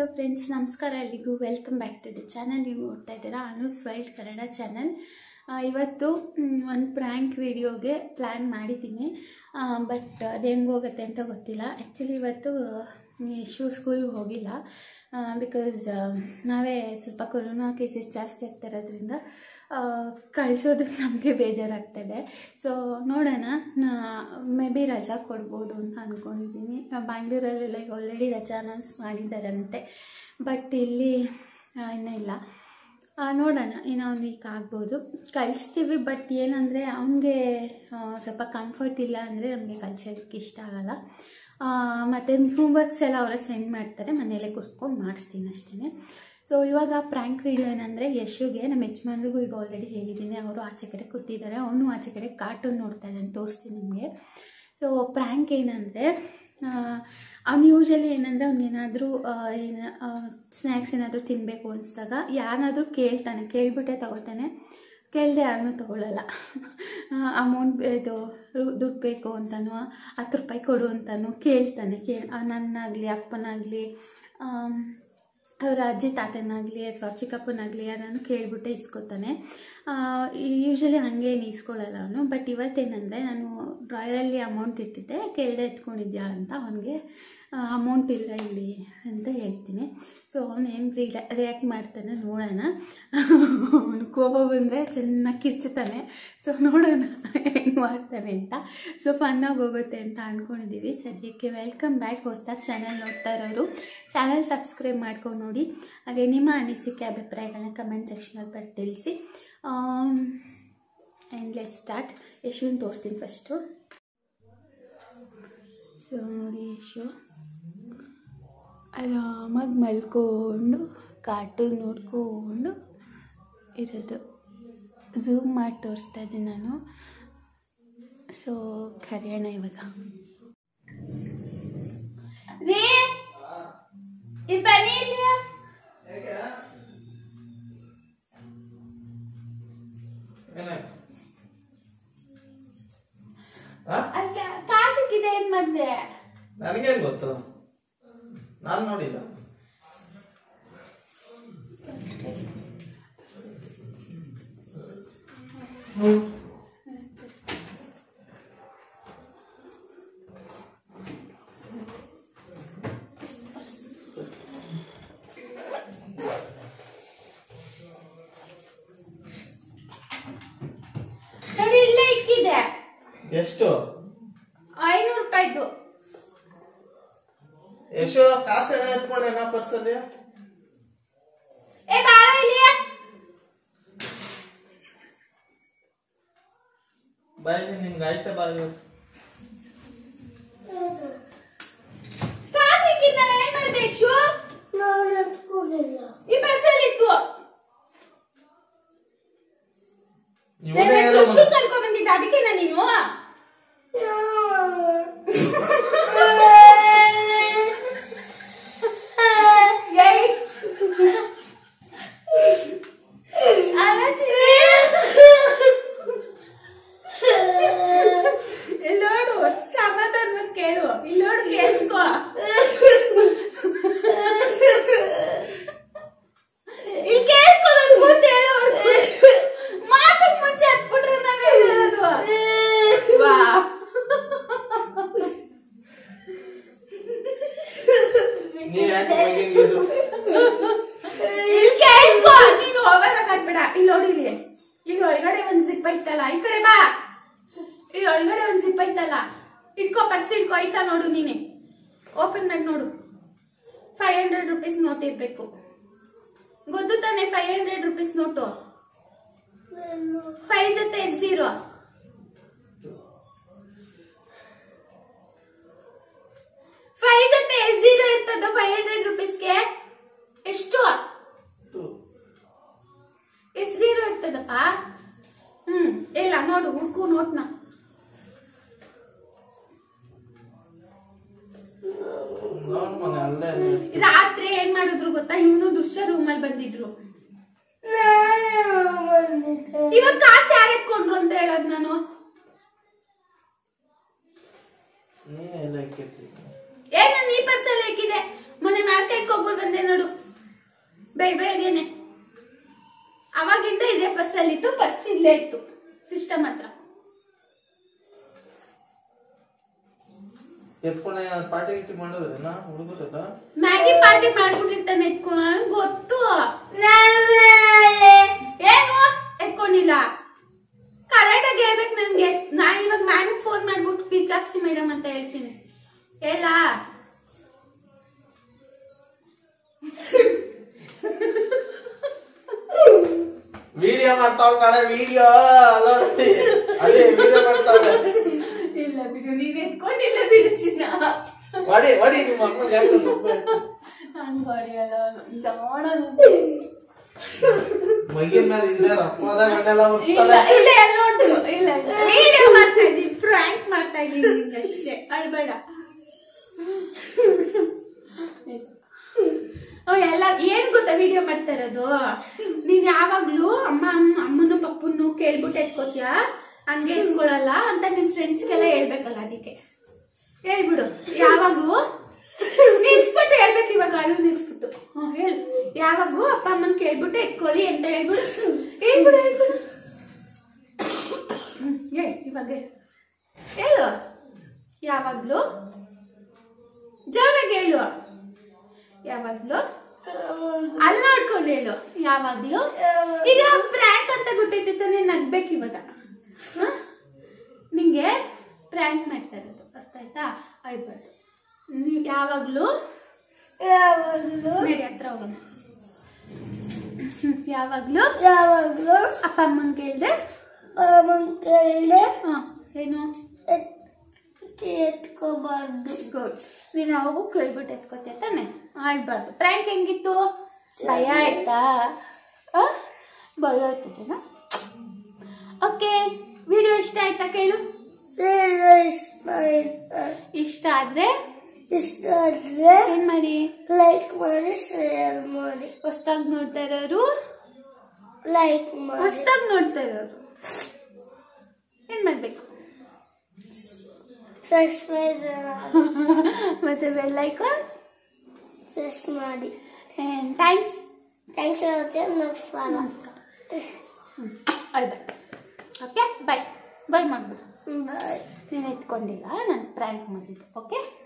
Hello friends ನಮಸ್ಕಾರ ಎಲ್ರಿಗೂ welcome back to the channel ನೀವು ನೋಡ್ತಾ ಇದ್ದೀರಾ ಅನೂಸ್ ವರ್ಲ್ಡ್ ಕನ್ನಡ ಚಾನಲ್ ಇವತ್ತು ಒಂದು ಪ್ರ್ಯಾಂಕ್ ವಿಡಿಯೋಗೆ ಪ್ಲ್ಯಾನ್ ಮಾಡಿದ್ದೀನಿ ಬಟ್ ಅದು ಹೆಂಗೆ ಹೋಗುತ್ತೆ ಅಂತ ಗೊತ್ತಿಲ್ಲ ಆ್ಯಕ್ಚುಲಿ ಇವತ್ತು ಯಶು ಸ್ಕೂಲ್ಗೆ ಹೋಗಿಲ್ಲ ಬಿಕಾಸ್ ನಾವೇ ಸ್ವಲ್ಪ ಕೊರೋನಾ ಕೇಸಸ್ ಜಾಸ್ತಿ ಆಗ್ತಾ ಇರೋದ್ರಿಂದ ಕಳಿಸೋದಕ್ಕೆ ನಮಗೆ ಬೇಜಾರಾಗ್ತದೆ ಸೊ ನೋಡೋಣ ಮೇ ಬಿ ರಜಾ ಕೊಡ್ಬೋದು ಅಂತ ಅಂದ್ಕೊಂಡಿದ್ದೀನಿ ಬ್ಯಾಂಗ್ಳೂರಲ್ಲೆಲ್ಲ ಈಗ ಆಲ್ರೆಡಿ ರಜಾ ಅನೌನ್ಸ್ ಮಾಡಿದ್ದಾರಂತೆ ಬಟ್ ಇಲ್ಲಿ ಆ, ಇನ್ನೂ ಇಲ್ಲ ಆ, ನೋಡೋಣ ಇನ್ನೂ ಒಂದು ವೀಕ್ ಆಗ್ಬೋದು ಕಳಿಸ್ತೀವಿ ಬಟ್ ಏನಂದರೆ ಅವನಿಗೆ ಸ್ವಲ್ಪ ಕಂಫರ್ಟ್ ಇಲ್ಲ ಅಂದರೆ ನಮಗೆ ಕಳ್ಸೋದಕ್ಕೆ ಇಷ್ಟ ಆಗಲ್ಲ ಮತ್ತು ಹೋಮ್ವರ್ಕ್ಸ್ ಎಲ್ಲ ಅವರೇ ಸೆಂಡ್ ಮಾಡ್ತಾರೆ ಮನೆಯಲ್ಲೇ ಕೂತ್ಕೊಂಡು ಮಾಡಿಸ್ತೀನಿ ಅಷ್ಟೇ ಸೊ ಇವಾಗ ಪ್ರ್ಯಾಂಕ್ ವಿಡಿಯೋ ಏನಂದರೆ ಯಶುಗೆ ನಮ್ಮ ಯಜಮಾನ್ರಿಗೂ ಈಗ ಆಲ್ರೆಡಿ ಹೇಳಿದ್ದೀನಿ ಅವರು ಆಚೆ ಕಡೆ ಕೂತಿದ್ದಾರೆ ಅವನು ಆಚೆ ಕಡೆ ಕಾರ್ಟೂನ್ ನೋಡ್ತಾ ಇದ್ದಾನೆ ತೋರಿಸ್ತೀನಿ ನಿಮಗೆ ಸೊ ಪ್ರ್ಯಾಂಕ್ ಏನಂದರೆ ಅವ್ನು ಯೂಶಲಿ ಏನಂದರೆ ಅವ್ನಿಗೇನಾದರೂ ಏನು ಸ್ನ್ಯಾಕ್ಸ್ ಏನಾದರೂ ತಿನ್ನಬೇಕು ಅನಿಸಿದಾಗ ಯಾರನ್ನಾದರೂ ಕೇಳ್ತಾನೆ ಕೇಳ್ಬಿಟ್ಟೆ ತಗೋತಾನೆ ಕೇಳದೆ ಯಾರನ್ನೂ ತಗೊಳ್ಳಲ್ಲ ಅಮೌಂಟ್ ಇದು ರು- ದುಡ್ಡು ಬೇಕು ಅಂತನೋ ಹತ್ತು ರೂಪಾಯಿ ಕೊಡು ಅಂತನೋ ಕೇಳ್ತಾನೆ ಕೇ ನನ್ನಾಗಲಿ ಅಪ್ಪನಾಗಲಿ ಅವರ ಅಜ್ಜಿ ತಾತನಾಗಲಿ ಅಥವಾ ಚಿಕ್ಕಪ್ಪನಾಗಲಿ ಯಾರನ್ನು ಕೇಳ್ಬಿಟ್ಟೆ ಇಸ್ಕೊತಾನೆ ಯೂಶಲಿ ಹಂಗೇನು ಇಸ್ಕೊಳ್ಳಲ್ಲ ಅವನು ಬಟ್ ಇವತ್ತೇನಂದರೆ ನಾನು ಡ್ರಾಯರಲ್ಲಿ ಅಮೌಂಟ್ ಇಟ್ಟಿದ್ದೆ ಕೇಳದೆ ಎತ್ಕೊಂಡಿದ್ಯಾ ಅಂತ ಅವನಿಗೆ ಅಮೌಂಟ್ ಇಲ್ಲ ಇಲ್ಲಿ ಅಂತ ಹೇಳ್ತೀನಿ ಸೊ ಅವನು ಏನು ರಿಲ ರಿಯಾಕ್ಟ್ ಮಾಡ್ತಾನೆ ನೋಡೋಣ ಅವನು ಕೋಪ ಬಂದರೆ ಚೆನ್ನಾಗಿ ಕಿರ್ಚುತ್ತಾನೆ ಸೊ ನೋಡೋಣ ಹೆಂಗೆ ಮಾಡ್ತಾನೆ ಅಂತ ಸೊ ಫನ್ನಾಗಿ ಹೋಗುತ್ತೆ ಅಂತ ಅಂದ್ಕೊಂಡಿದ್ದೀವಿ ಸದ್ಯಕ್ಕೆ ವೆಲ್ಕಮ್ ಬ್ಯಾಕ್ ಹೊಸ್ದಾಗಿ ಚಾನಲ್ ನೋಡ್ತಾ ಇರೋರು ಚಾನಲ್ ಸಬ್ಸ್ಕ್ರೈಬ್ ಮಾಡ್ಕೊಂಡು ನೋಡಿ ಹಾಗೆ ನಿಮ್ಮ ಅನಿಸಿಕೆ ಅಭಿಪ್ರಾಯಗಳನ್ನ ಕಮೆಂಟ್ ಸೆಕ್ಷನಲ್ಲಿ ಬರೆದು ತಿಳಿಸಿ ಆ್ಯಂಡ್ ಲೆಟ್ ಸ್ಟಾರ್ಟ್ ಯಶುನ್ ತೋರಿಸ್ತೀನಿ ಫಸ್ಟು ಸೊ ನೋಡಿ ಯಶು ಆರಾಮಾಗಿ ಮಲ್ಕೊಂಡು ಕಾರ್ಟೂನ್ ನೋಡ್ಕೊಂಡು ಇರೋದು ಝೂಮ್ ಮಾಡಿ ತೋರಿಸ್ತಾ ಇದ್ದೀನಿ ನಾನು ಸೊ ಕರೆಯೋಣ ಇವಾಗ ರೀ ಇದು ಬನ್ನಿ ಇಲ್ಲಿ ಏನಾಯ್ತು ಆ? ಅಲ್ಲ ಕಾಸಿಕ್ಕಿದೆ ಏನು ಮಾಡಿದೆ ನನಗೇನ್ ಗೊತ್ತು ನಾನು ನೋಡಿಲ್ಲ ಸರಿ ಇಲ್ಲೇ ಇಕ್ಕಿದೆ ಎಷ್ಟು ಐನೂರು ರೂಪಾಯಿದು ಎಷ್ಟು ಕಾಸು ಏನೋ ಎತ್ಕೊಂಡೆ ನಾ ಪರ್ಸಲ್ಲಿ ಏ ಬಾರ ಇಲ್ಲಿ ಬಾಯಿ ನಿನ್ಗೆ ಆಯ್ತಾ ಬಾಯಿ ಕಾಸಿಕ್ಕಿದ್ನಲ್ಲ ಏನ್ ಮಾಡಿದೆ ಯಶು ಈ ಬಸ್ಸಲ್ಲಿ ಇತ್ತು ಇವನೇ ಏನೋ ಕೃಷಿ ಕರ್ಕೊಂಡ್ ಬಂದಿದ್ದ ಅದಕ್ಕೆ ನೀನು ಏಯ್. ಅಲ್ಲ ಚಿರಿ. ಇಲ್ಲಿ ನೋಡು ಸಮಾಧಾನ ಕೇಳು ಇಲ್ಲಿ ನೋಡು ಕೇಳಿಸ್ಕೋ ಇಲ್ಲಿ ಕೇಳಿಸ್ಕೊ ನನ್ ಪೂರ್ತಿ ಹೇಳೋವರ್ಗು. ಮಾತಕ್ ಮುಂಚೆ ಹತ್ಬಿಟ್ರೆ ನಾನು ಹೇಳೋದು ವಾ ನೀವ್ ಯಾಕೆ ಮೈಗೆ ಇದು ಇಲ್ಲಿ ಕೇಳಿಸ್ಕೊ ನೀನು ಓವರ್ ಆಗ್ಬೇಡ ಇಲ್ಲಿ ನೋಡಿ ಇಲ್ಲಿ ಇಲ್ಲಿ ಒಳಗಡೆ ಒಂದ್ ಜಿಪ್ ಐತಲ್ಲ ಈ ಕಡೆ ಬಾ ಇಲ್ಲಿ ಒಳಗಡೆ ಒಂದ್ ಜಿಪ್ ಐತಲ್ಲ ಇಟ್ಕೋ ಪರ್ಸ್ ಇಟ್ಕೋ ಐತಾ ನೋಡು ನೀನೆ ಓಪನ್ ಮಾಡಿ ನೋಡು ಫೈವ್ ಹಂಡ್ರೆಡ್ ರುಪೀಸ್ ನೋಟ್ ಇರ್ಬೇಕು ಗೊತ್ತು ತಾನೆ five hundred rupees note five ಜೊತೆ ಝೀರೋ ಫೈವ್ ಜೊತೆ ಝೀರೋ ಇರ್ತದ ಫೈವ್ ಹಂಡ್ರೆಡ್ ರುಪೀಸ್ಗೆ ಎಷ್ಟು ಎಷ್ಟು ಝೀರೋ ಇರ್ತದಪ್ಪ ಹ್ಮ್ ಇಲ್ಲ ನೋಡು ಹುಡ್ಕು ನೋಟ್ನ ನೋಡ್ ಮನೆ ಅಲ್ಲೇ ರಾತ್ರಿ ಏನ್ ಮಾಡಿದ್ರು ಗೊತ್ತಾ ಇವನು ದುಷ್ಟ ರೂಮಲ್ಲಿ ಬಂದಿದ್ರು ಇವಾಗ ಕಾಸು ಯಾರು ಎತ್ಕೊಂಡ್ರು ಅಂತ ಹೇಳೋದ್ ನಾನು ನೀನೇ ಎಲ್ಲ ಇಕ್ಕಿರ್ತೀನಿ ಏನ್ ನಾನು ಈ ಪರ್ಸಲ್ಲಿ ಹಾಕಿದೆ ಮೊನ್ನೆ ಮಾರ್ಕೆಟ್ಗೆ ಹೋಗ್ಬಿಟ್ಟು ಬಂದೆ ನೋಡು ಬೆಳ್ ಬೆಳಗ್ಗೆನೆ ಅವಾಗಿಂದ ಇದೇ ಬಸ್ಸಲ್ಲಿ ಇತ್ತು ಬಸ್ ಇಲ್ಲೇ ಇತ್ತು ಸಿಸ್ಟಮ್ ಹತ್ರ ಎತ್ಕೊಂಡೆ ಪಾರ್ಟಿ ಗಿಟಿ ಮಾಡೋದ್ರೇನ ಹುಡುಗರದ ಮ್ಯಾಗಿ ಪಾರ್ಟಿ ಮಾಡ್ಬಿಟ್ಟಿರ್ತಾನೆ ಎತ್ಕೊಂಡು ಗೊತ್ತು ಏನು ಎತ್ಕೊಂಡಿಲ್ಲ ಕರೆಕ್ಟಾಗಿ ಹೇಳ್ಬೇಕು ನನ್ಗೆ ನಾನು ಇವಾಗ ಮ್ಯಾಮಿಗೆ ಫೋನ್ ಮಾಡ್ಬಿಟ್ಟು ವಿಚಾರಿಸಿ ಮೇಡಮ್ ಅಂತ ಹೇಳ್ತೀನಿ ಹೇಳ ವಿಡಿಯೋ ಮಾಡ್ತಾವ್ ಕಡೆ ವಿಡಿಯೋ ಅದೇ ವಿಡಿಯೋ ಮಾಡ್ತಾವೆ ಇಲ್ಲ ಬಿಡು ನೀವ್ ಎತ್ಕೊಂಡಿಲ್ಲ ಬಿಡು ಚಿನ್ನ ವಡಿ ವಡಿ ನಿಮ್ಮ ಅಮ್ಮ ಯಾಕೆ ಹಂಗ್ ಹೊಡೆಯಲ್ಲ ಜಾಣ ಮಗಿನ ಮೇಲೆ ಇದೆ ರಪ್ಪದ ಗಂಡೆಲ್ಲ ಇಲ್ಲ ಮುಚ್ತಾಳೆ ಇಲ್ಲ ಎಲ್ಲ ನೋಡು ಇಲ್ಲ ಇಲ್ಲ ವಿಡಿಯೋ ಮಾಡ್ತಾ ಇದ್ದೀನಿ ಪ್ರ್ಯಾಂಕ್ ಮಾಡ್ತಾ ಇದ್ದೀನಿ ಅಷ್ಟೇ ಅಳ್ಬೇಡ ಓ ಎಲ್ಲ ಏನ್ ಗೊತ್ತಾ ವಿಡಿಯೋ ಮಾಡ್ತಾ ಇರೋದು ನೀನ್ ಯಾವಾಗ್ಲೂ ಅಮ್ಮ ಅಮ್ಮ ಅಮ್ಮನು ಪಪ್ಪನ್ನು ಕೇಳ್ಬಿಟ್ಟು ಎತ್ಕೋತೀಯ ಹಂಗೆ ಎತ್ಕೊಳಲ್ಲ ಅಂತ ನಿನ್ ಫ್ರೆಂಡ್ಸ್ಗೆಲ್ಲ ಹೇಳ್ಬೇಕಲ್ಲ ಅದಕ್ಕೆ ಹೇಳ್ಬಿಡು ಯಾವಾಗ್ಲೂ ನಿಲ್ಸ್ಬಿಟ್ಟು ಹೇಳ್ಬೇಕು ಇವಾಗ ಅಳು ನಿಲ್ಸ್ಬಿಟ್ಟು ಹ್ಮ್ ಹೇಳು ಯಾವಾಗೂ ಅಪ್ಪ ಅಮ್ಮನ್ ಕೇಳ್ಬಿಟ್ಟು ಎತ್ಕೊಳ್ಳಿ ಅಂತ ಹೇಳ್ಬಿಡು ಹೇಳ್ಬಿಡು ಹೇಳ್ಬಿಡು ಹ್ಮ್ ಹೇಳು ಇವಾಗ ಹೇಳು ಹೇಳು ಯಾವಾಗ್ಲೂ ಜೋರಾಗಿ ಹೇಳು ಯಾವಾಗ್ಲೂ ಅಲ್ಲಿ ನೋಡ್ಕೊಂಡು ಹೇಳು ಯಾವಾಗ್ಲೂ ಈಗ ಪ್ರ್ಯಾಂಕ್ ಅಂತ ಗೊತ್ತೈತೆ ತಾನೇ ನಗ್ಬೇಕು ಇವಾಗ ಹ? ನಿಂಗೆ ಪ್ರ್ಯಾಂಕ್ ಮಾಡ್ತಾ ಇರೋದು ಅರ್ಥ ಆಯ್ತಾ ಅಳ್ಬಾರ್ದು ನೀವು ಯಾವಾಗ್ಲೂ ಯಾವಾಗಲೂ ನಡಿ ಹತ್ರ ಹೋಗೋಣ ಹ್ಮ್, ಯಾವಾಗ್ಲೂ ಯಾವಾಗಲೂ ಅಪ್ಪ ಅಮ್ಮನ್ ಕೇಳ್ದೆ ಮಕ್ಕಳೇ ಹ ಏನು ಎತ್ಕೋಬಾರ್ದು ಗುಡ್ ನೀನು ಯಾವಾಗೂ ಕೇಳ್ಬಿಟ್ಟು ಎತ್ಕೋತೀಯ ತಾನೆ ಆಡ್ಬಾರ್ದು ಪ್ರ್ಯಾಂಕ್ ಹೆಂಗಿತ್ತು ಭಯ ಆಯ್ತಾ ಆ? ಭಯ ಆಯ್ತದೇನಾ ಓಕೆ ವಿಡಿಯೋ ಇಷ್ಟ ಆಯ್ತಾ ಕೇಳು ಇಷ್ಟ ಆಯ್ತಾ? ಇಷ್ಟ ಆದ್ರೆ ಇಷ್ಟ ಆದ್ರೆ ಏನ್ ಮಾಡಿ ಲೈಕ್ ಮಾಡಿ ಶೇರ್ ಮಾಡಿ ಹೊಸ್ದಾಗ್ ನೋಡ್ತಾ ಇರೋರು ಲೈಕ್ ಮಾಡಿ ಹೊಸ್ದಾಗ್ ನೋಡ್ತಾ ಇರೋರು ಏನ್ ಮಾಡ್ಬೇಕು ಸಬ್ಸ್ಕ್ರೈಬ್ ಮತ್ತೆ ಬೆಲ್ ಐಕಾನ್ ಪ್ರೆಸ್ ಮಾಡಿ ಥ್ಯಾಂಕ್ಸ್ ಥ್ಯಾಂಕ್ಸ್ ಹೇಳುತ್ತೆ ನಮಸ್ಕಾರ ನಮಸ್ಕಾರ ಬಾಯ್ ಬಾಯ್ ಓಕೆ ಬಾಯ್ ಬಾಯ್ ಮಾಡ್ಬಿಡು ಬಾಯ್ ನೀನು ಎತ್ಕೊಂಡಿಲ್ಲ ನಾನು ಪ್ರ್ಯಾಂಕ್ ಮಾಡಿದ್ದು ಓಕೆ